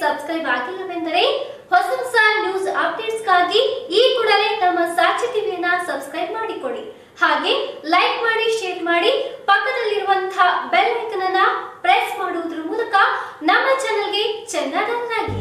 subscribe ಆಗಿಲ್ಲವೆಂದರೆ ಹೊಸ ಹೊಸ news ಅಪ್ಡೇಟ್ಸ್ಗಾಗಿ ಈ ಕೂಡಲೇ ನಮ್ಮ ಸಾಕ್ಷಿ ಟಿವಿಯನ್ನ ಸಬ್ಸ್ಕ್ರೈಬ್ ಮಾಡಿಕೊಳ್ಳಿ ಹಾಗೆ ಲೈಕ್ ಮಾಡಿ ಶೇರ್ ಮಾಡಿ ಪಕ್ಕದಲ್ಲಿರುವಂತಹ ಬೆಲ್ ಐಕನ್ ಅನ್ನ ಪ್ರೆಸ್ ಮಾಡುವುದರ ಮೂಲಕ ನಮ್ಮ ಚಾನೆಲ್ಗೆ ಚೆನ್ನಡನ್ನಾಗಿ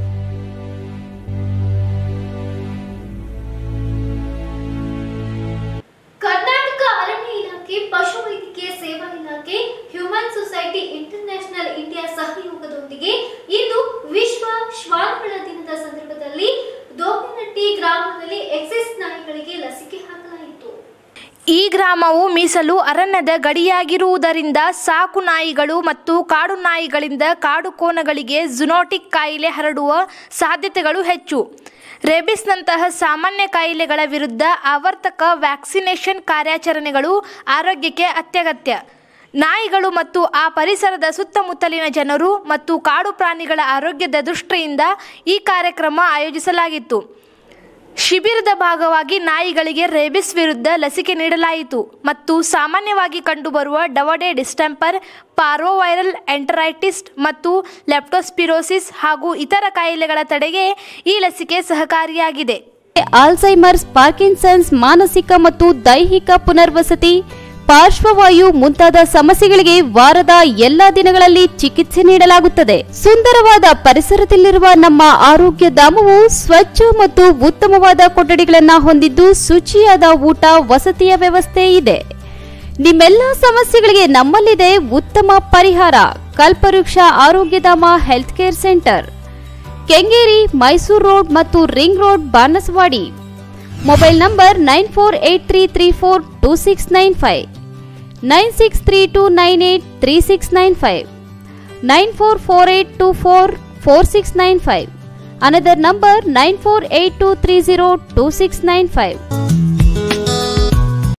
ಕರ್ನಾಟಕ ಅರಣ್ಯ ಇಲಾಖೆ ಪಶುವೈದ್ಯಕೀಯ ಸೇವಾ ಇಲಾಖೆ ಹ್ಯೂಮನ್ ಸೊಸೈಟಿ ಇಂಟರ್ನ್ಯಾಷನಲ್ ಇಂಡಿಯಾ ಸಹಯೋಗದೊಂದಿಗೆ ಇಂದು ವಿಶ್ವ ಶ್ವಾನಗಳ ದಿನದ ಸಂದರ್ಭದಲ್ಲಿ ದೋಪಿನಟ್ಟಿ ಗ್ರಾಮದಲ್ಲಿ ಎಕ್ಸೆಸ್ ನಾಯಿಗಳಿಗೆ ಲಸಿಕೆ ಹಾಕಲಾಯಿತು ಈ ಗ್ರಾಮವು ಮೀಸಲು ಅರಣ್ಯದ ಗಡಿಯಾಗಿರುವುದರಿಂದ ಸಾಕು ನಾಯಿಗಳು ಮತ್ತು ಕಾಡು ನಾಯಿಗಳಿಂದ ಕಾಡು ಕೋನಗಳಿಗೆ ಜುನೋಟಿಕ್ ಕಾಯಿಲೆ ಹರಡುವ ಸಾಧ್ಯತೆಗಳು ಹೆಚ್ಚು ರೇಬಿಸ್ನಂತಹ ಸಾಮಾನ್ಯ ಕಾಯಿಲೆಗಳ ವಿರುದ್ಧ ಆವರ್ತಕ ವ್ಯಾಕ್ಸಿನೇಷನ್ ಕಾರ್ಯಾಚರಣೆಗಳು ಆರೋಗ್ಯಕ್ಕೆ ಅತ್ಯಗತ್ಯ ನಾಯಿಗಳು ಮತ್ತು ಆ ಪರಿಸರದ ಸುತ್ತಮುತ್ತಲಿನ ಜನರು ಮತ್ತು ಕಾಡು ಪ್ರಾಣಿಗಳ ಆರೋಗ್ಯದ ದೃಷ್ಟಿಯಿಂದ ಈ ಕಾರ್ಯಕ್ರಮ ಆಯೋಜಿಸಲಾಗಿತ್ತು ಶಿಬಿರದ ಭಾಗವಾಗಿ ನಾಯಿಗಳಿಗೆ ರೇಬಿಸ್ ವಿರುದ್ಧ ಲಸಿಕೆ ನೀಡಲಾಯಿತು ಮತ್ತು ಸಾಮಾನ್ಯವಾಗಿ ಕಂಡುಬರುವ ಡವಡೆ ಡಿಸ್ಟೆಂಪರ್ ಪಾರೋವೈರಲ್ ಎಂಟರೈಟಿಸ್ ಮತ್ತು ಲೆಪ್ಟೋಸ್ಪಿರೋಸಿಸ್ ಹಾಗೂ ಇತರ ಕಾಯಿಲೆಗಳ ತಡೆಗೆ ಈ ಲಸಿಕೆ ಸಹಕಾರಿಯಾಗಿದೆ ಆಲ್ಝೈಮರ್ಸ್ ಪಾರ್ಕಿನ್ಸನ್ಸ್ ಮಾನಸಿಕ ಮತ್ತು ದೈಹಿಕ ಪುನರ್ವಸತಿ ಪಾರ್ಶ್ವವಾಯು ಮುಂತಾದ ಸಮಸ್ಯೆಗಳಿಗೆ ವಾರದ ಎಲ್ಲಾ ದಿನಗಳಲ್ಲಿ ಚಿಕಿತ್ಸೆ ನೀಡಲಾಗುತ್ತದೆ ಸುಂದರವಾದ ಪರಿಸರದಲ್ಲಿರುವ ನಮ್ಮ ಆರೋಗ್ಯ ಧಾಮವು ಸ್ವಚ್ಛ ಮತ್ತು ಉತ್ತಮವಾದ ಕೊಠಡಿಗಳನ್ನು ಹೊಂದಿದ್ದು ಶುಚಿಯಾದ ಊಟ ವಸತಿಯ ವ್ಯವಸ್ಥೆ ಇದೆ ನಿಮ್ಮೆಲ್ಲ ಸಮಸ್ಯೆಗಳಿಗೆ ನಮ್ಮಲ್ಲಿದೆ ಉತ್ತಮ ಪರಿಹಾರ Kalpavriksha Arogyadhama health care centre Kengeri Mysuru road ಮತ್ತು ring road Banaswadi mobile number nine four eight three three four two six nine five nine six three two nine eight three six nine five nine four four eight two four four six nine five another number nine four eight two three zero two six nine five